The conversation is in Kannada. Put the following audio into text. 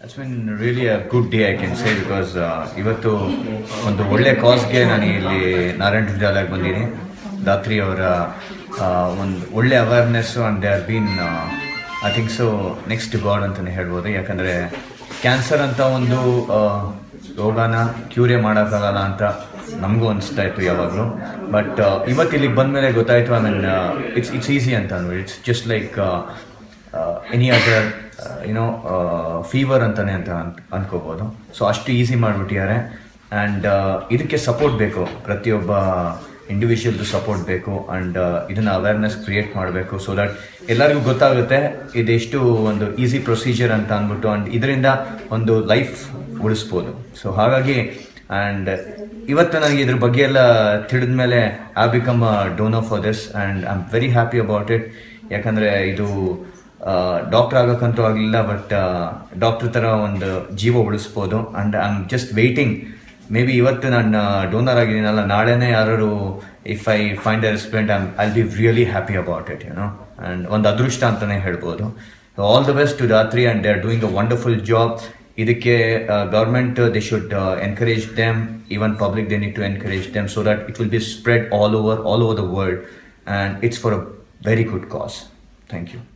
it's been really a good day I can say because ಇವತ್ತು ಒಂದು ಒಳ್ಳೆ ಕಾಸ್ಗೆ ನಾನು ಇಲ್ಲಿ ನಾರಾಯಣ ವಿದ್ಯಾಲಯಕ್ಕೆ ಬಂದೀನಿ ದಾತ್ರಿ ಅವರ ಒಂದು ಒಳ್ಳೆ awareness and they are been I think so next god ಅಂತಲೇ ಹೇಳ್ಬೋದು ಯಾಕಂದರೆ ಕ್ಯಾನ್ಸರ್ ಅಂತ ಒಂದು ಆ, ರೋಗನ ಕ್ಯೂರೇ ಮಾಡೋಕ್ಕಾಗಲ್ಲ ಅಂತ ನಮಗೂ ಅನಿಸ್ತಾ ಇತ್ತು ಯಾವಾಗಲೂ ಬಟ್ ಇವತ್ತು ಇಲ್ಲಿಗೆ ಬಂದಮೇಲೆ ಗೊತ್ತಾಯಿತು I mean it's it's easy ಅಂತ ಅಂದ್ಬಿಟ್ಟು it's just like any other you know fever ಅಂತಾನೆ ಅಂತ ಅನ್- ಅನ್ಕೋಬೋದು ಸೊ ಅಷ್ಟು ಈಸಿ ಮಾಡಿಬಿಟ್ಟಿದ್ದಾರೆ ಆ್ಯಂಡ್ ಇದಕ್ಕೆ ಸಪೋರ್ಟ್ ಬೇಕು ಪ್ರತಿಯೊಬ್ಬ ಇಂಡಿವಿಜುವಲ್ದು ಸಪೋರ್ಟ್ ಬೇಕು ಆ್ಯಂಡ್ ಇದನ್ನು ಅವೇರ್ನೆಸ್ ಕ್ರಿಯೇಟ್ ಮಾಡಬೇಕು ಸೊ ದಟ್ ಎಲ್ಲರಿಗೂ ಗೊತ್ತಾಗುತ್ತೆ ಇದೆಷ್ಟು ಒಂದು ಈಸಿ ಪ್ರೊಸೀಜರ್ ಅಂತ ಅಂದ್ಬಿಟ್ಟು ಆ್ಯಂಡ್ ಇದರಿಂದ ಒಂದು ಲೈಫ್ ಉಳಿಸ್ಬೋದು ಸೊ ಹಾಗಾಗಿ ಆ್ಯಂಡ್ ಇವತ್ತು ನನಗೆ ಇದ್ರ ಬಗ್ಗೆ ಎಲ್ಲ ತಿಳಿದ ಮೇಲೆ I become a donor for this and I am very happy about it ಯಾಕಂದರೆ ಇದು ಡಾಕ್ಟರ್ ಆಗೋಕ್ಕಂತೂ ಆಗಲಿಲ್ಲ ಬಟ್ ಡಾಕ್ಟರ್ ಥರ ಒಂದು ಜೀವ ಉಳಿಸ್ಬೋದು and I am just waiting maybe ಇವತ್ತು ನಾನು ಡೋನರ್ ಆಗಿದ್ದೀನಲ್ಲ ನಾಳೆನೇ ಯಾರು if I find a recipient I'm I'll be really happy about it you know and ಒಂದು ಅದೃಷ್ಟ ಅಂತಲೇ ಹೇಳ್ಬೋದು all the best to Dathri and they are doing a wonderful job ಇದಕ್ಕೆ government they should encourage them even public they need to encourage them so that it will be spread all over all over the world and it's for a very good cause thank you